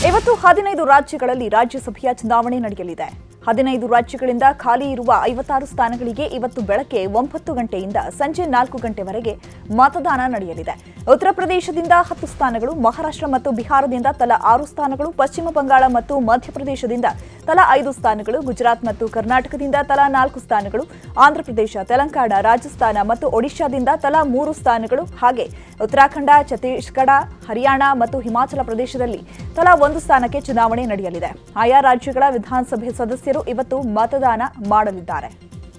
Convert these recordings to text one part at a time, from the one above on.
ಇವತ್ತು ಹದಿನೈದು ರಾಜ್ಯಗಳಲ್ಲಿ ರಾಜ್ಯಸಭೆಯ ಚುನಾವಣೆ ನಡೆಯಲಿದೆ ಹದಿನೈದು ರಾಜ್ಯಗಳಿಂದ ಖಾಲಿ ಇರುವ ಐವತ್ತಾರು ಸ್ಥಾನಗಳಿಗೆ ಇವತ್ತು ಬೆಳಗ್ಗೆ ಒಂಬತ್ತು ಗಂಟೆಯಿಂದ ಸಂಜೆ ನಾಲ್ಕು ಗಂಟೆವರೆಗೆ ಮತದಾನ ನಡೆಯಲಿದೆ ಉತ್ತರ ಪ್ರದೇಶದಿಂದ ಹತ್ತು ಸ್ಥಾನಗಳು ಮಹಾರಾಷ್ಟ್ರ ಮತ್ತು ಬಿಹಾರದಿಂದ ತಲಾ ಆರು ಸ್ಥಾನಗಳು ಪಶ್ಚಿಮ ಬಂಗಾಳ ಮತ್ತು ಮಧ್ಯಪ್ರದೇಶದಿಂದ ತಲಾ ಐದು ಸ್ಥಾನಗಳು ಗುಜರಾತ್ ಮತ್ತು ಕರ್ನಾಟಕದಿಂದ ತಲಾ ನಾಲ್ಕು ಸ್ಥಾನಗಳು ಆಂಧ್ರಪ್ರದೇಶ ತೆಲಂಗಾಣ ರಾಜಸ್ಥಾನ ಮತ್ತು ಒಡಿಶಾದಿಂದ ತಲಾ ಮೂರು ಸ್ಥಾನಗಳು ಹಾಗೆ ಉತ್ತರಾಖಂಡ ಛತ್ತೀಸ್ಗಢ ಹರಿಯಾಣ ಮತ್ತು ಹಿಮಾಚಲ ಪ್ರದೇಶದಲ್ಲಿ ತಲಾ ಒಂದು ಸ್ಥಾನಕ್ಕೆ ಚುನಾವಣೆ ನಡೆಯಲಿದೆ ಆಯಾ ರಾಜ್ಯಗಳ ವಿಧಾನಸಭೆ ಸದಸ್ಯರು ಇವತ್ತು ಮತದಾನ ಮಾಡಲಿದ್ದಾರೆ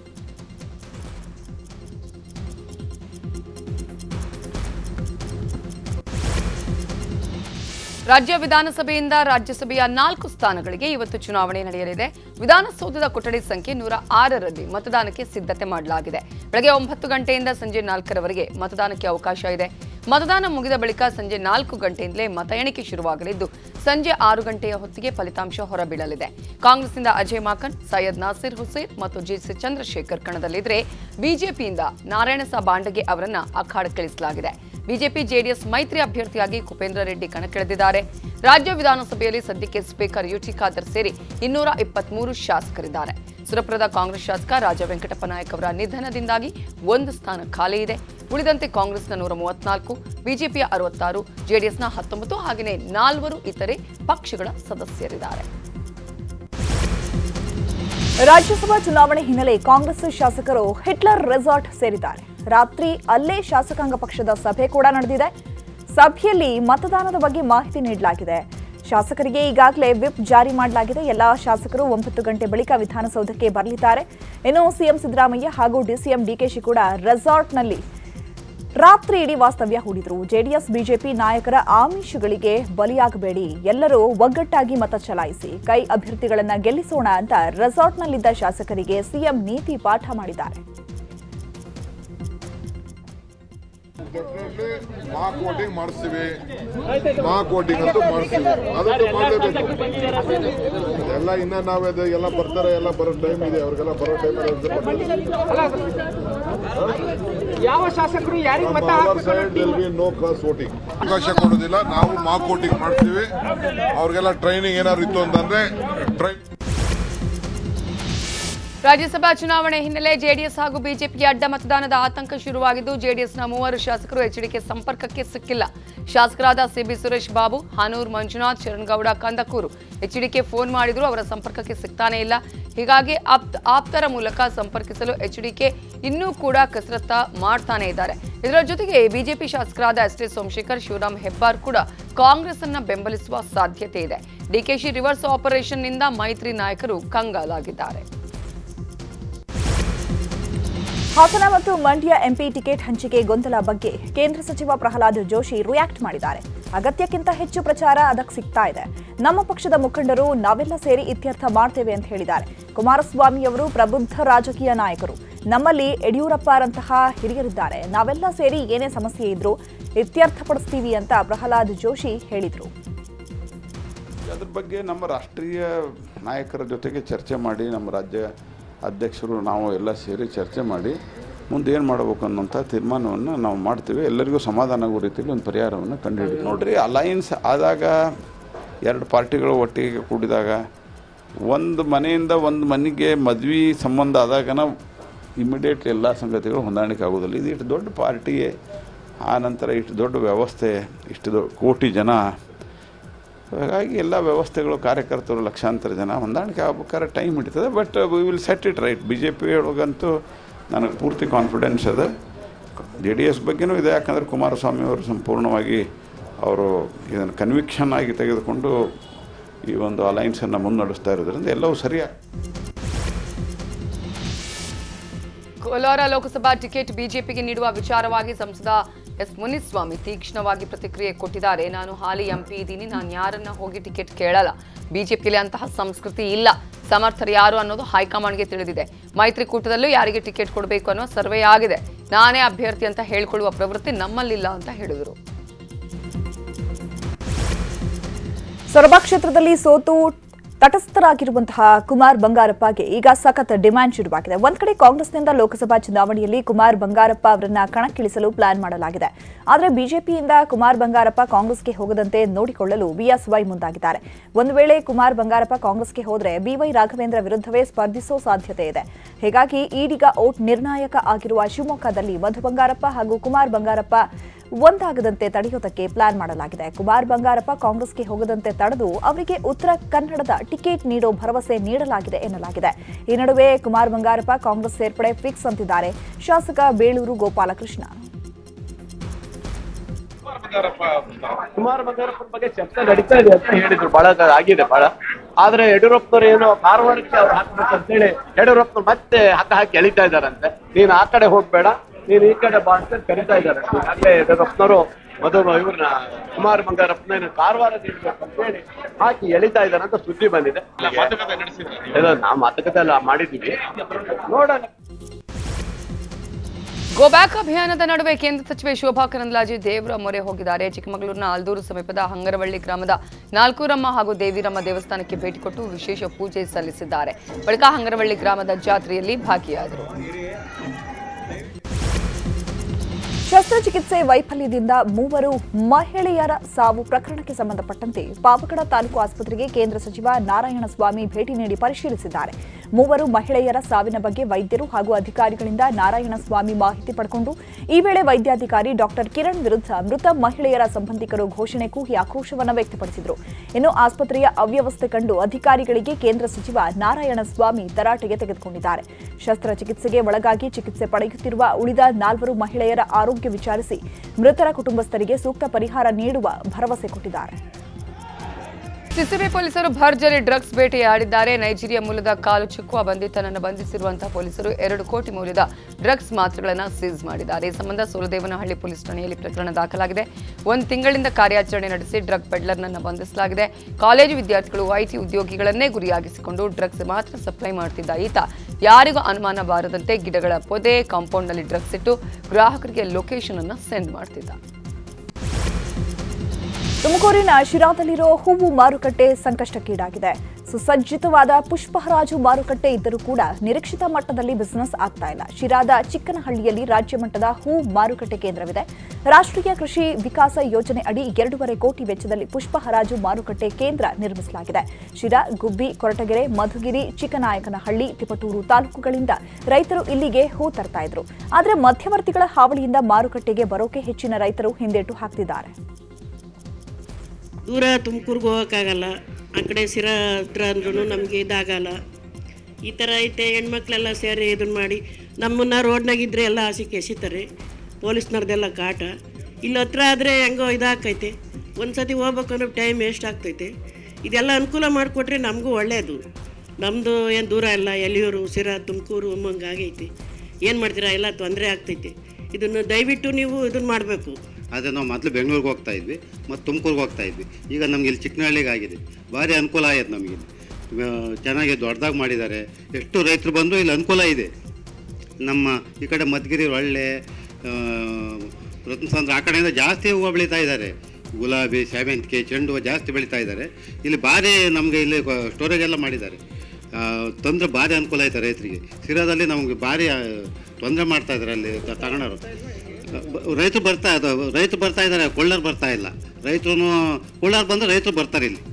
ರಾಜ್ಯ ವಿಧಾನಸಭೆಯಿಂದ ರಾಜ್ಯಸಭೆಯ ನಾಲ್ಕು ಸ್ಥಾನಗಳಿಗೆ ಇವತ್ತು ಚುನಾವಣೆ ನಡೆಯಲಿದೆ ವಿಧಾನಸೌಧದ ಕೊಠಡಿ ಸಂಖ್ಯೆ ನೂರ ಆರರಲ್ಲಿ ಮತದಾನಕ್ಕೆ ಸಿದ್ಧತೆ ಮಾಡಲಾಗಿದೆ ಬೆಳಗ್ಗೆ ಒಂಬತ್ತು ಗಂಟೆಯಿಂದ ಸಂಜೆ ನಾಲ್ಕರವರೆಗೆ ಮತದಾನಕ್ಕೆ ಅವಕಾಶ ಇದೆ ಮತದಾನ ಮುಗಿದ ಬಳಿಕ ಸಂಜೆ ನಾಲ್ಕು ಗಂಟೆಯಿಂದಲೇ ಮತ ಎಣಿಕೆ ಶುರುವಾಗಲಿದ್ದು ಸಂಜೆ ಆರು ಗಂಟೆಯ ಹೊತ್ತಿಗೆ ಫಲಿತಾಂಶ ಹೊರಬೀಳಲಿದೆ ಕಾಂಗ್ರೆಸ್ನಿಂದ ಅಜಯ್ ಮಾಕನ್ ಸೈಯದ್ ನಾಸಿರ್ ಹುಸೇನ್ ಮತ್ತು ಜಿಸಿ ಚಂದ್ರಶೇಖರ್ ಕಣದಲ್ಲಿದ್ದರೆ ಬಿಜೆಪಿಯಿಂದ ನಾರಾಯಣಸ ಬಾಂಡಗೆ ಅವರನ್ನ ಅಖಾಡಕ್ಕಿಳಿಸಲಾಗಿದೆ ಬಿಜೆಪಿ ಜೆಡಿಎಸ್ ಮೈತ್ರಿ ಅಭ್ಯರ್ಥಿಯಾಗಿ ಕುಪೇಂದ್ರ ರೆಡ್ಡಿ ಕಣಕ್ಕಿಳಿದಿದ್ದಾರೆ ರಾಜ್ಯ ವಿಧಾನಸಭೆಯಲ್ಲಿ ಸದ್ಯಕ್ಕೆ ಸ್ಪೀಕರ್ ಯುಟಿ ಖಾದರ್ ಸೇರಿ ಇನ್ನೂರ ಇಪ್ಪತ್ಮೂರು ಶಾಸಕರಿದ್ದಾರೆ ಸುರಪುರದ ಕಾಂಗ್ರೆಸ್ ಶಾಸಕ ರಾಜ ವೆಂಕಟಪ್ಪ ನಾಯಕ್ ಅವರ ನಿಧನದಿಂದಾಗಿ ಒಂದು ಸ್ಥಾನ ಖಾಲಿ ಇದೆ ಉಳಿದಂತೆ ಕಾಂಗ್ರೆಸ್ನ ನೂರ ಮೂವತ್ನಾಲ್ಕು ಬಿಜೆಪಿಯ ಅರವತ್ತಾರು ಜೆಡಿಎಸ್ನ ಹತ್ತೊಂಬತ್ತು ಹಾಗೆಯೇ ನಾಲ್ವರು ಇತರೆ ಪಕ್ಷಗಳ ಸದಸ್ಯರಿದ್ದಾರೆ ರಾಜ್ಯಸಭಾ ಚುನಾವಣೆ ಹಿನ್ನೆಲೆ ಕಾಂಗ್ರೆಸ್ ಶಾಸಕರು ಹಿಟ್ಲರ್ ರೆಸಾರ್ಟ್ ಸೇರಿದ್ದಾರೆ ರಾತ್ರಿ ಅಲ್ಲೇ ಶಾಸಕಾಂಗ ಪಕ್ಷದ ಸಭೆ ಕೂಡ ನಡೆದಿದೆ ಸಭೆಯಲ್ಲಿ ಮತದಾನದ ಬಗ್ಗೆ ಮಾಹಿತಿ ನೀಡಲಾಗಿದೆ ಶಾಸಕರಿಗೆ ಈಗಾಗಲೇ ವಿಪ್ ಜಾರಿ ಮಾಡಲಾಗಿದೆ ಎಲ್ಲಾ ಶಾಸಕರು ಒಂಬತ್ತು ಗಂಟೆ ಬಳಿಕ ವಿಧಾನಸೌಧಕ್ಕೆ ಬರಲಿದ್ದಾರೆ ಇನ್ನು ಸಿಎಂ ಸಿದ್ದರಾಮಯ್ಯ ಹಾಗೂ ಡಿಸಿಎಂ ಡಿಕೆಶಿ ಕೂಡ ರೆಸಾರ್ಟ್ನಲ್ಲಿ ರಾತ್ರಿ ಇಡೀ ವಾಸ್ತವ್ಯ ಹೂಡಿದ್ರು ಜೆಡಿಎಸ್ ಬಿಜೆಪಿ ನಾಯಕರ ಆಮಿಷಗಳಿಗೆ ಬಲಿಯಾಗಬೇಡಿ ಎಲ್ಲರೂ ಒಗ್ಗಟ್ಟಾಗಿ ಮತ ಚಲಾಯಿಸಿ ಕೈ ಅಭ್ಯರ್ಥಿಗಳನ್ನ ಗೆಲ್ಲಿಸೋಣ ಅಂತ ರೆಸಾರ್ಟ್ನಲ್ಲಿದ್ದ ಶಾಸಕರಿಗೆ ಸಿಎಂ ನೀತಿ ಪಾಠ ಮಾಡಿದ್ದಾರೆ ಡೆಫಿನೆಟ್ಲಿ ಮಾರ್ಕ್ ವೋಟಿಂಗ್ ಮಾಡಿಸ್ತೀವಿ ಮಾರ್ಕ್ ವೋಟಿಂಗ್ ಅಂತೂ ಮಾಡಿಸ್ತೀವಿ ಅದಂತೂ ಮಾಡಲೇಬೇಕು ಎಲ್ಲ ಇನ್ನ ನಾವೇ ಎಲ್ಲ ಬರ್ತಾರೆ ಎಲ್ಲ ಬರೋ ಟೈಮ್ ಇದೆ ಅವ್ರಿಗೆಲ್ಲ ಬರೋ ಟೈಮ್ ಯಾವ ಶಾಸಕರು ಯಾರಿಗೆ ಮತ ಹಾಕ್ಬೇಕು ನೋ ಕ್ರಾಸ್ ವೋಟಿಂಗ್ ಅವಕಾಶ ಕೊಡೋದಿಲ್ಲ ನಾವು ಮಾರ್ಕ್ ವೋಟಿಂಗ್ ಮಾಡ್ತೀವಿ ಅವ್ರಿಗೆಲ್ಲ ಟ್ರೈನಿಂಗ್ ಏನಾದ್ರು ಇತ್ತು ಅಂತಂದ್ರೆ ಟ್ರೈನ್ ರಾಜ್ಯಸಭಾ ಚುನಾವಣೆ ಹಿನ್ನೆಲೆ ಜೆಡಿಎಸ್ ಹಾಗೂ ಬಿಜೆಪಿಗೆ ಅಡ್ಡ ಮತದಾನದ ಆತಂಕ ಶುರುವಾಗಿದ್ದು ಜೆಡಿಎಸ್ನ ಮೂವರು ಶಾಸಕರು ಎಚ್ಡಿಕೆ ಸಂಪರ್ಕಕ್ಕೆ ಸಿಕ್ಕಿಲ್ಲ ಶಾಸಕರಾದ C B Suresh Babu Hanur Manjunath Sharanagouda Kandakuru H D K phone ಮಾಡಿದ್ರು ಅವರ ಸಂಪರ್ಕಕ್ಕೆ ಸಿಗ್ತಾನೆ ಇಲ್ಲ ಹೀಗಾಗಿ ಆಪ್ತ ಆಪ್ತರ ಮೂಲಕ ಸಂಪರ್ಕಿಸಲು ಎಚ್ಡಿಕೆ ಇನ್ನೂ ಕೂಡ ಕಸರತ್ತ ಮಾಡ್ತಾನೆ ಇದ್ದಾರೆ ಇದರ ಜೊತೆಗೆ ಬಿಜೆಪಿ ಶಾಸಕರಾದ ಎಸ್ ಟಿ ಸೋಮಶೇಖರ್ ಶಿವರಾಮ್ ಹೆಬ್ಬಾರ್ ಕೂಡ ಕಾಂಗ್ರೆಸ್ ಅನ್ನ ಬೆಂಬಲಿಸುವ ಸಾಧ್ಯತೆ ಇದೆ ಡಿಕೆಶಿ ರಿವರ್ಸ್ ಆಪರೇಷನ್ನಿಂದ ಮೈತ್ರಿ ನಾಯಕರು ಕಂಗಾಲಾಗಿದ್ದಾರೆ ಹಾಸನ ಮತ್ತು ಮಂಡ್ಯ ಎಂಪಿ ಟಿಕೆಟ್ ಹಂಚಿಕೆ ಗೊಂದಲ ಬಗ್ಗೆ ಕೇಂದ್ರ ಸಚಿವ ಪ್ರಹ್ಲಾದ್ ಜೋಶಿ ರಿಯಾಕ್ಟ್ ಮಾಡಿದ್ದಾರೆ ಅಗತ್ಯಕ್ಕಿಂತ ಹೆಚ್ಚು ಪ್ರಚಾರ ಅದಕ್ಕೆ ಸಿಗ್ತಾ ಇದೆ ನಮ್ಮ ಪಕ್ಷದ ಮುಖಂಡರು ನಾವೆಲ್ಲ ಸೇರಿ ಇತ್ಯರ್ಥ ಮಾಡ್ತೇವೆ ಅಂತ ಹೇಳಿದ್ದಾರೆ ಕುಮಾರಸ್ವಾಮಿ ಅವರು ಪ್ರಬುದ್ಧ ರಾಜಕೀಯ ನಾಯಕರು ನಮ್ಮಲ್ಲಿ ಯಡಿಯೂರಪ್ಪರಂತಹ ಹಿರಿಯರಿದ್ದಾರೆ ನಾವೆಲ್ಲ ಸೇರಿ ಏನೇ ಸಮಸ್ಯೆ ಇದ್ರೂ ಇತ್ಯರ್ಥಪಡಿಸ್ತೀವಿ ಅಂತ ಪ್ರಹ್ಲಾದ್ ಜೋಶಿ ಹೇಳಿದರು ಅದ್ರ ಬಗ್ಗೆ ನಮ್ಮ ರಾಷ್ಟ್ರೀಯ ನಾಯಕರ ಜೊತೆಗೆ ಚರ್ಚೆ ಮಾಡಿ ನಮ್ಮ ರಾಜ್ಯ ಅಧ್ಯಕ್ಷರು ನಾವು ಎಲ್ಲ ಸೇರಿ ಚರ್ಚೆ ಮಾಡಿ ಮುಂದೆ ಏನು ಮಾಡಬೇಕು ಅನ್ನೋಂಥ ತೀರ್ಮಾನವನ್ನು ನಾವು ಮಾಡ್ತೀವಿ ಎಲ್ಲರಿಗೂ ಸಮಾಧಾನ ಆಗೋ ರೀತಿಯಲ್ಲಿ ಒಂದು ಪರಿಹಾರವನ್ನು ಕಂಡುಹಿಡಿದು ನೋಡ್ರಿ ಅಲೈನ್ಸ್ ಆದಾಗ ಎರಡು ಪಾರ್ಟಿಗಳು ಒಟ್ಟಿಗೆ ಕೂಡಿದಾಗ ಒಂದು ಮನೆಯಿಂದ ಒಂದು ಮನೆಗೆ ಮದ್ವೆ ಸಂಬಂಧ ಆದಾಗನ ಇಮಿಡಿಯೇಟ್ ಎಲ್ಲ ಸಂಗತಿಗಳು ಹೊಂದಾಣಿಕೆ ಆಗೋದಿಲ್ಲ ಇದು ಇಷ್ಟು ದೊಡ್ಡ ಪಾರ್ಟಿ ಆ ನಂತರ ಇಷ್ಟು ದೊಡ್ಡ ವ್ಯವಸ್ಥೆ ಇಷ್ಟು ದೊಡ್ಡ ಕೋಟಿ ಜನ ಹಾಗಾಗಿ ಎಲ್ಲ ವ್ಯವಸ್ಥೆಗಳು ಕಾರ್ಯಕರ್ತರು ಲಕ್ಷಾಂತರ ಜನ ಹೊಂದಾಣಿಕೆ ಆಗ್ಬೇಕಾದ್ರೆ ಟೈಮ್ ಹಿಡಿತದೆ but we will set it right B J P ಒಳಗಂತೂ ನನಗೆ ಪೂರ್ತಿ ಕಾನ್ಫಿಡೆನ್ಸ್ ಅದ ಜೆ ಡಿ ಎಸ್ ಬಗ್ಗೆನೂ ಇದೆ ಯಾಕಂದರೆ ಕುಮಾರಸ್ವಾಮಿ ಅವರು ಸಂಪೂರ್ಣವಾಗಿ ಅವರು ಇದನ್ನು ಕನ್ವಿಕ್ಷನ್ ಆಗಿ ತೆಗೆದುಕೊಂಡು ಈ ಒಂದು ಅಲೈನ್ಸನ್ನು ಮುನ್ನಡೆಸ್ತಾ ಇರೋದ್ರಿಂದ ಎಲ್ಲವೂ ಸರಿಯಾಗಿ ಕೋಲಾರ ಲೋಕಸಭಾ ಟಿಕೆಟ್ ಬಿಜೆಪಿಗೆ ನೀಡುವ ವಿಚಾರವಾಗಿ ಸಂಸದ ಎಸ್ ಮುನಿಸ್ವಾಮಿ ತೀಕ್ಷ್ಣವಾಗಿ ಪ್ರತಿಕ್ರಿಯೆ ಕೊಟ್ಟಿದ್ದಾರೆ ನಾನು ಹಾಲಿ ಎಂಪಿ ಇದ್ದೀನಿ ನಾನು ಯಾರನ್ನ ಹೋಗಿ ಟಿಕೆಟ್ ಕೇಳಲ್ಲ ಬಿಜೆಪಿಯಲ್ಲಿ ಅಂತಹ ಸಂಸ್ಕೃತಿ ಇಲ್ಲ ಸಮರ್ಥರು ಯಾರು ಅನ್ನೋದು ಹೈಕಮಾಂಡ್ಗೆ ತಿಳಿದಿದೆ ಮೈತ್ರಿಕೂಟದಲ್ಲೂ ಯಾರಿಗೆ ಟಿಕೆಟ್ ಕೊಡಬೇಕು ಅನ್ನೋ ಸರ್ವೆ ಆಗಿದೆ ನಾನೇ ಅಭ್ಯರ್ಥಿ ಅಂತ ಹೇಳ್ಕೊಳ್ಳುವ ಪ್ರವೃತ್ತಿ ನಮ್ಮಲ್ಲಿಲ್ಲ ಅಂತ ಹೇಳಿದರು ಸೊರಬ ಕ್ಷೇತ್ರದಲ್ಲಿ ಸೋತು ತಟಸ್ಥರಾಗಿರುವಂತಹ ಕುಮಾರ್ ಬಂಗಾರಪ್ಪಗೆ ಈಗ ಸಖತ್ ಡಿಮ್ಯಾಂಡ್ ಶುರುವಾಗಿದೆ ಒಂದ್ ಕಡೆ ಕಾಂಗ್ರೆಸ್ನಿಂದ ಲೋಕಸಭಾ ಚುನಾವಣೆಯಲ್ಲಿ ಕುಮಾರ್ ಬಂಗಾರಪ್ಪ ಅವರನ್ನ ಕಣಕ್ಕಿಳಿಸಲು ಪ್ಲಾನ್ ಮಾಡಲಾಗಿದೆ ಆದರೆ ಬಿಜೆಪಿಯಿಂದ ಕುಮಾರ್ ಬಂಗಾರಪ್ಪ ಕಾಂಗ್ರೆಸ್ಗೆ ಹೋಗದಂತೆ ನೋಡಿಕೊಳ್ಳಲು ಬಿಎಸ್ವೈ ಮುಂದಾಗಿದ್ದಾರೆ ಒಂದು ವೇಳೆ ಕುಮಾರ್ ಬಂಗಾರಪ್ಪ ಕಾಂಗ್ರೆಸ್ಗೆ ಹೋದರೆ ಬಿವೈ ರಾಘವೇಂದ್ರ ವಿರುದ್ಧವೇ ಸ್ಪರ್ಧಿಸೋ ಸಾಧ್ಯತೆ ಇದೆ ಹೀಗಾಗಿ ಈಡೀಗ ಓಟ್ ನಿರ್ಣಾಯಕ ಆಗಿರುವ ಶಿವಮೊಗ್ಗದಲ್ಲಿ ಮಧು ಬಂಗಾರಪ್ಪ ಹಾಗೂ ಕುಮಾರ್ ಬಂಗಾರಪ್ಪ ಒಂದಾಗದಂತೆ ತಡೆಯೋದಕ್ಕೆ ಪ್ಲಾನ್ ಮಾಡಲಾಗಿದೆ ಕುಮಾರ್ ಬಂಗಾರಪ್ಪ ಕಾಂಗ್ರೆಸ್ಗೆ ಹೋಗದಂತೆ ತಡೆದು ಅವರಿಗೆ ಉತ್ತರ ಕನ್ನಡದ ಟಿಕೆಟ್ ನೀಡೋ ಭರವಸೆ ನೀಡಲಾಗಿದೆ ಎನ್ನಲಾಗಿದೆ ಈ ನಡುವೆ ಕುಮಾರ್ ಬಂಗಾರಪ್ಪ ಕಾಂಗ್ರೆಸ್ ಸೇರ್ಪಡೆ ಫಿಕ್ಸ್ ಅಂತಿದ್ದಾರೆ ಶಾಸಕ ಬೇಳೂರು ಗೋಪಾಲಕೃಷ್ಣ ಕುಮಾರ ಬಂಗಾರಪ್ಪನ ಬಗ್ಗೆ ಚರ್ಚೆ ನಡೀತಾ ಇದೆ ಅಂತ ಹೇಳಿದ್ರು ಬಹಳ ಆಗಿದೆ ಬಹಳ ಆದ್ರೆ ಯಡಿಯೂರಪ್ಪನವ್ರು ಏನೋ ಕಾರವಾರಕ್ಕೆ ಅವ್ರು ಹಾಕ್ಬೇಕು ಅಂತೇಳಿ ಯಡಿಯೂರಪ್ಪನ ಮತ್ತೆ ಹಕ್ಕ ಹಾಕಿ ಎಳಿತಾ ಇದಾರಂತೆ ನೀನ್ ಆ ಕಡೆ ಹೋಗ್ಬೇಡ ನೀನ್ ಈ ಕಡೆ ಬಾ ಅಂತ ಕರಿತಾ ಇದಾರೆ ಅಲ್ಲೇ ಯಡಿಯೂರಪ್ಪನವರು ಮಧು ಇವ್ರನ್ನ ಕುಮಾರ ಬಂಗಾರಪ್ಪನ ಏನು ಕಾರವಾರ ನಿಲ್ಬೇಕು ಅಂತೇಳಿ ಹಾಕಿ ಎಳಿತಾ ಇದಾರೆ ಅಂತ ಸುದ್ದಿ ಬಂದಿದೆ ಇಲ್ಲ ನಾವು ಮಾತುಕತೆ ಎಲ್ಲ ಮಾಡಿದೀವಿ ನೋಡೋಣ ಗೋ ಬ್ಯಾಕ್ ಅಭಿಯಾನದ ನಡುವೆ ಕೇಂದ್ರ ಸಚಿವೆ ಶೋಭಾ ಕರಂದ್ಲಾಜೆ ದೇವರ ಮೊರೆ ಹೋಗಿದ್ದಾರೆ ಚಿಕ್ಕಮಗಳೂರಿನ ಆಲ್ದೂರು ಸಮೀಪದ ಹಂಗರವಳ್ಳಿ ಗ್ರಾಮದ ನಾಲ್ಕೂರಮ್ಮ ಹಾಗೂ ದೇವಿರಮ್ಮ ದೇವಸ್ಥಾನಕ್ಕೆ ಭೇಟಿ ಕೊಟ್ಟು ವಿಶೇಷ ಪೂಜೆ ಸಲ್ಲಿಸಿದ್ದಾರೆ ಬಳಿಕ ಹಂಗರವಳ್ಳಿ ಗ್ರಾಮದ ಜಾತ್ರೆಯಲ್ಲಿ ಭಾಗಿಯಾದರು ಶಸ್ತ್ರಚಿಕಿತ್ಸೆ ವೈಫಲ್ಯದಿಂದ ಮೂವರು ಮಹಿಳೆಯರ ಸಾವು ಪ್ರಕರಣಕ್ಕೆ ಸಂಬಂಧಪಟ್ಟಂತೆ ಪಾವಗಡ ತಾಲೂಕು ಆಸ್ಪತ್ರೆಗೆ ಕೇಂದ್ರ ಸಚಿವ ನಾರಾಯಣಸ್ವಾಮಿ ಭೇಟಿ ನೀಡಿ ಪರಿಶೀಲಿಸಿದ್ದಾರೆ ಮೂವರು ಮಹಿಳೆಯರ ಸಾವಿನ ಬಗ್ಗೆ ವೈದ್ಯರು ಹಾಗೂ ಅಧಿಕಾರಿಗಳಿಂದ ನಾರಾಯಣಸ್ವಾಮಿ ಮಾಹಿತಿ ಪಡೆಕೊಂಡು ಈ ವೇಳೆ ವೈದ್ಯಾಧಿಕಾರಿ ಡಾಕ್ಟರ್ ಕಿರಣ್ ವಿರುದ್ಧ ಮೃತ ಮಹಿಳೆಯರ ಸಂಬಂಧಿಕರು ಘೋಷಣೆ ಕೂಗಿ ಆಕ್ರೋಶವನ್ನು ವ್ಯಕ್ತಪಡಿಸಿದರು ಇನ್ನು ಆಸ್ಪತ್ರೆಯ ಅವ್ಯವಸ್ಥೆ ಕಂಡು ಅಧಿಕಾರಿಗಳಿಗೆ ಕೇಂದ್ರ ಸಚಿವ ನಾರಾಯಣಸ್ವಾಮಿ ತರಾಟೆಗೆ ತೆಗೆದುಕೊಂಡಿದ್ದಾರೆ ಶಸ್ತ್ರಚಿಕಿತ್ಸೆಗೆ ಒಳಗಾಗಿ ಚಿಕಿತ್ಸೆ ಪಡೆಯುತ್ತಿರುವ ಉಳಿದ ನಾಲ್ವರು ಮಹಿಳೆಯರ ಆರೋಗ್ಯ ವಿಚಾರಿಸಿ ಮೃತರ ಕುಟುಂಬಸ್ಥರಿಗೆ ಸೂಕ್ತ ಪರಿಹಾರ ನೀಡುವ ಭರವಸೆ ಕೊಟ್ಟಿದ್ದಾರೆ ಸಿಸಿಬಿ ಪೊಲೀಸರು ಭರ್ಜರಿ ಡ್ರಗ್ಸ್ ಬೇಟೆಯಾಡಿದ್ದಾರೆ ನೈಜೀರಿಯಾ ಮೂಲದ ಕಾಲು ಚುಕ್ಕುವ ಬಂಧಿತನನ್ನು ಬಂಧಿಸಿರುವಂತಹ ಪೊಲೀಸರು ಎರಡು ಕೋಟಿ ಮೌಲ್ಯದ ಡ್ರಗ್ಸ್ ಮಾತ್ರೆಗಳನ್ನು ಸೀಸ್ ಮಾಡಿದ್ದಾರೆ ಈ ಸಂಬಂಧ ಸೋಲದೇವನಹಳ್ಳಿ ಪೊಲೀಸ್ ಠಾಣೆಯಲ್ಲಿ ಪ್ರಕರಣ ದಾಖಲಾಗಿದೆ ಒಂದು ತಿಂಗಳಿಂದ ಕಾರ್ಯಾಚರಣೆ ನಡೆಸಿ ಡ್ರಗ್ ಪೆಡ್ಲರ್ನನ್ನು ಬಂಧಿಸಲಾಗಿದೆ ಕಾಲೇಜು ವಿದ್ಯಾರ್ಥಿಗಳು ಐಟಿ ಉದ್ಯೋಗಿಗಳನ್ನೇ ಗುರಿಯಾಗಿಸಿಕೊಂಡು ಡ್ರಗ್ಸ್ ಮಾತ್ರ ಸಪ್ಲೈ ಮಾಡ್ತಿದ್ದ ಈತ ಯಾರಿಗೂ ಅನುಮಾನ ಬಾರದಂತೆ ಗಿಡಗಳ ಪೊದೆ ಕಾಂಪೌಂಡ್ನಲ್ಲಿ ಡ್ರಗ್ಸ್ ಇಟ್ಟು ಗ್ರಾಹಕರಿಗೆ ಲೊಕೇಶನ್ ಅನ್ನು ಸೆಂಡ್ ಮಾಡ್ತಿದ್ದ ತುಮಕೂರಿನ ಶಿರಾದಲ್ಲಿರೋ ಹೂವು ಮಾರುಕಟ್ಟೆ ಸಂಕಷ್ಟಕ್ಕೀಡಾಗಿದೆ ಸುಸಜ್ಜಿತವಾದ ಪುಷ್ಪಹರಾಜು ಮಾರುಕಟ್ಟೆ ಇದ್ದರೂ ಕೂಡ ನಿರೀಕ್ಷಿತ ಮಟ್ಟದಲ್ಲಿ ಬಿಸಿನೆಸ್ ಆಗ್ತಾ ಇಲ್ಲ ಶಿರಾದ ಚಿಕ್ಕನಹಳ್ಳಿಯಲ್ಲಿ ರಾಜ್ಯ ಮಟ್ಟದ ಹೂ ಮಾರುಕಟ್ಟೆ ಕೇಂದ್ರವಿದೆ ರಾಷ್ಟ್ರೀಯ ಕೃಷಿ ವಿಕಾಸ ಯೋಜನೆ ಅಡಿ ಎರಡೂವರೆ ಕೋಟಿ ವೆಚ್ಚದಲ್ಲಿ ಪುಷ್ಪ ಹರಾಜು ಮಾರುಕಟ್ಟೆ ಕೇಂದ್ರ ನಿರ್ಮಿಸಲಾಗಿದೆ ಶಿರಾ ಗುಬ್ಬಿ ಕೊರಟಗೆರೆ ಮಧುಗಿರಿ ಚಿಕ್ಕನಾಯಕನಹಳ್ಳಿ ತಿಪಟೂರು ತಾಲೂಕುಗಳಿಂದ ರೈತರು ಇಲ್ಲಿಗೆ ಹೂ ತರ್ತಾ ಇದ್ರು ಆದರೆ ಮಧ್ಯವರ್ತಿಗಳ ಹಾವಳಿಯಿಂದ ಮಾರುಕಟ್ಟೆಗೆ ಬರೋಕೆ ಹೆಚ್ಚಿನ ರೈತರು ಹಿಂದೇಟು ಹಾಕ್ತಿದ್ದಾರೆ ದೂರ ತುಮಕೂರ್ಗೆ ಹೋಗೋಕ್ಕಾಗಲ್ಲ ಆ ಕಡೆ ಸಿರಾ ಹತ್ರ ಅಂದ್ರೂ ನಮಗೆ ಇದಾಗಲ್ಲ ಈ ಥರ ಐತೆ ಹೆಣ್ಮಕ್ಳೆಲ್ಲ ಸೇರಿ ಇದನ್ನ ಮಾಡಿ ನಮ್ಮನ್ನು ರೋಡ್ನಾಗಿದ್ದರೆ ಎಲ್ಲ ಹಸಿಕ್ಕೆ ಎಸಿತಾರೆ ಪೊಲೀಸ್ನವ್ರದ್ದೆಲ್ಲ ಕಾಟ ಇಲ್ಲಿ ಹತ್ರ ಆದರೆ ಹೆಂಗೋ ಇದಾಕೈತೆ ಒಂದು ಸತಿ ಹೋಗ್ಬೇಕಂದ್ರೆ ಟೈಮ್ ವೇಸ್ಟ್ ಆಗ್ತೈತೆ ಇದೆಲ್ಲ ಅನುಕೂಲ ಮಾಡಿಕೊಟ್ರೆ ನಮಗೂ ಒಳ್ಳೆಯದು ನಮ್ಮದು ಏನು ದೂರ ಇಲ್ಲ ಎಲಿಯೂರು ಸಿರಾ ತುಮಕೂರು ಒಮ್ಮಂಗೆ ಆಗೈತಿ ಏನು ಮಾಡ್ತೀರಾ ಎಲ್ಲ ತೊಂದರೆ ಆಗ್ತೈತೆ ಇದನ್ನು ದಯವಿಟ್ಟು ನೀವು ಇದನ್ನು ಮಾಡಬೇಕು ಆದರೆ ನಾವು ಮೊದಲು ಬೆಂಗಳೂರಿಗೆ ಹೋಗ್ತಾ ಇದ್ವಿ ಮತ್ತು ತುಮಕೂರಿಗೆ ಹೋಗ್ತಾ ಇದ್ವಿ ಈಗ ನಮ್ಗೆ ಇಲ್ಲಿ ಚಿಕ್ಕನಹಳ್ಳಿಗೆ ಆಗಿದೆ ಭಾರಿ ಅನುಕೂಲ ಆಯ್ತು ನಮಗೆ ಆ, ಚೆನ್ನಾಗಿ ದೊಡ್ಡದಾಗಿ ಮಾಡಿದ್ದಾರೆ ಎಷ್ಟು ರೈತರು ಬಂದರೂ ಇಲ್ಲಿ ಅನುಕೂಲ ಇದೆ ನಮ್ಮ ಈ ಕಡೆ ಮಧುಗಿರಿ ಒಳ್ಳೆ ರತ್ನಸಂದ್ರ ಆ ಕಡೆಯಿಂದ ಜಾಸ್ತಿ ಹೂವು ಬೆಳೀತಾ ಇದ್ದಾರೆ ಗುಲಾಬಿ ಸೇವಂತಿಗೆ ಚೆಂಡು ಹೂವು ಜಾಸ್ತಿ ಬೆಳೀತಾ ಇದ್ದಾರೆ ಇಲ್ಲಿ ಭಾರಿ ನಮಗೆ ಇಲ್ಲಿ ಸ್ಟೋರೇಜ್ ಎಲ್ಲ ಮಾಡಿದ್ದಾರೆ ತೊಂದರೆ ಭಾರಿ ಅನುಕೂಲ ಆಯ್ತು ರೈತರಿಗೆ ಸಿರಾದಲ್ಲಿ ನಮಗೆ ಭಾರಿ ತೊಂದರೆ ಮಾಡ್ತಾ ಇದ್ದಾರೆ ಅಲ್ಲಿ ತ- ತಗೊಂಡವರು ಬ- ರೈತರು ಬರ್ತಾ ಇದ್ದಾರೆ ರೈತರು ಬರ್ತಾ ಇದ್ದಾರೆ ಕೊಳ್ಳರು ಬರ್ತಾ ಇಲ್ಲ ರೈತರು ಕೊಳ್ಳರು ಬಂದರೆ ರೈತರು ಬರ್ತಾರೆ ಇಲ್ಲಿ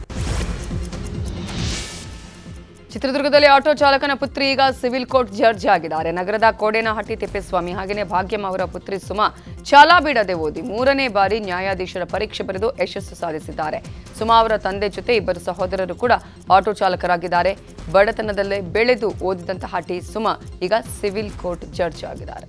ಚಿತ್ರದುರ್ಗದಲ್ಲಿ ಆಟೋ ಚಾಲಕನ ಪುತ್ರಿ ಈಗ ಸಿವಿಲ್ ಕೋರ್ಟ್ ಜಡ್ಜ್ ಆಗಿದ್ದಾರೆ ನಗರದ ಕೋಡೇನಹಟ್ಟಿ ತಿಪ್ಪೇಸ್ವಾಮಿ ಹಾಗೆಯೇ ಭಾಗ್ಯಮ್ಮ ಅವರ ಪುತ್ರಿ ಸುಮಾ ಚಾಲಾ ಬಿಡದೆ ಓದಿ ಮೂರನೇ ಬಾರಿ ನ್ಯಾಯಾಧೀಶರ ಪರೀಕ್ಷೆ ಬರೆದು ಯಶಸ್ಸು ಸಾಧಿಸಿದ್ದಾರೆ ಸುಮಾ ಅವರ ತಂದೆ ಜೊತೆ ಇಬ್ಬರು ಸಹೋದರರು ಕೂಡ ಆಟೋ ಚಾಲಕರಾಗಿದ್ದಾರೆ ಬಡತನದಲ್ಲೇ ಬೆಳೆದು ಓದಿದಂತಹ ಟಿ ಸುಮಾ ಈಗ ಸಿವಿಲ್ ಕೋರ್ಟ್ ಜಡ್ಜ್ ಆಗಿದ್ದಾರೆ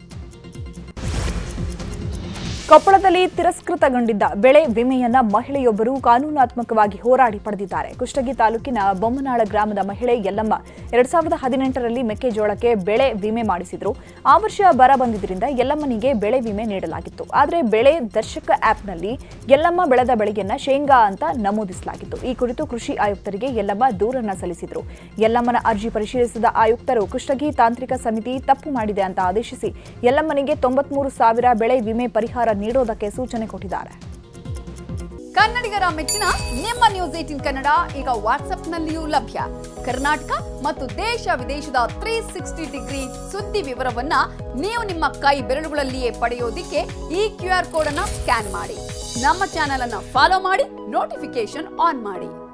ಕೊಪ್ಪಳದಲ್ಲಿ ತಿರಸ್ಕೃತಗೊಂಡಿದ್ದ ಬೆಳೆ ವಿಮೆಯನ್ನ ಮಹಿಳೆಯೊಬ್ಬರು ಕಾನೂನಾತ್ಮಕವಾಗಿ ಹೋರಾಡಿ ಪಡೆದಿದ್ದಾರೆ ಕುಷ್ಟಗಿ ತಾಲೂಕಿನ ಬೊಮ್ಮನಾಳ ಗ್ರಾಮದ ಮಹಿಳೆ ಯಲ್ಲಮ್ಮ ಎರಡ್ ಸಾವಿರದ ಹದಿನೆಂಟರಲ್ಲಿ ಮೆಕ್ಕೆಜೋಳಕ್ಕೆ ಬೆಳೆ ವಿಮೆ ಮಾಡಿಸಿದ್ರು ಆ ವರ್ಷ ಬರ ಬಂದಿದ್ದರಿಂದ ಯಲ್ಲಮ್ಮನಿಗೆ ಬೆಳೆ ವಿಮೆ ನೀಡಲಾಗಿತ್ತು ಆದರೆ ಬೆಳೆ ದರ್ಶಕ ಆಪ್ನಲ್ಲಿ ಯಲ್ಲಮ್ಮ ಬೆಳೆದ ಬೆಳೆಯನ್ನ ಶೇಂಗಾ ಅಂತ ನಮೂದಿಸಲಾಗಿತ್ತು ಈ ಕುರಿತು ಕೃಷಿ ಆಯುಕ್ತರಿಗೆ ಯಲ್ಲಮ್ಮ ದೂರನ್ನ ಸಲ್ಲಿಸಿದ್ರು ಯಲ್ಲಮ್ಮನ ಅರ್ಜಿ ಪರಿಶೀಲಿಸಿದ ಆಯುಕ್ತರು ಕುಷ್ಟಗಿ ತಾಂತ್ರಿಕ ಸಮಿತಿ ತಪ್ಪು ಮಾಡಿದೆ ಅಂತ ಆದೇಶಿಸಿ ಯಲ್ಲಮ್ಮನಿಗೆ ತೊಂಬತ್ಮೂರು ಸಾವಿರ ಬೆಳೆ ವಿಮೆ ಪರಿಹಾರ ನೀಡೋದಕ್ಕೆ ಸೂಚನೆ ಕೊಟ್ಟಿದ್ದಾರೆ ಕನ್ನಡಿಗರ ಮೆಚ್ಚಿನ ನಿಮ್ಮ ನ್ಯೂಸ್ ಏಟಿನ್ ಕನ್ನಡ ಈಗ ವಾಟ್ಸ್ಆಪ್ನಲ್ಲಿಯೂ ಲಭ್ಯ ಕರ್ನಾಟಕ ಮತ್ತು ದೇಶ ವಿದೇಶದ ತ್ರೀ ಸಿಕ್ಸ್ಟಿ ಡಿಗ್ರಿ ಸುದ್ದಿ ವಿವರವನ್ನ ನೀವು ನಿಮ್ಮ ಕೈ ಬೆರಳುಗಳಲ್ಲಿಯೇ ಪಡೆಯೋದಿಕ್ಕೆ ಈ ಕ್ಯೂ ಆರ್ ಕೋಡ್ ಅನ್ನ ಸ್ಕ್ಯಾನ್ ಮಾಡಿ ನಮ್ಮ ಚಾನೆಲ್ ಅನ್ನ ಫಾಲೋ ಮಾಡಿ ನೋಟಿಫಿಕೇಶನ್ ಆನ್ ಮಾಡಿ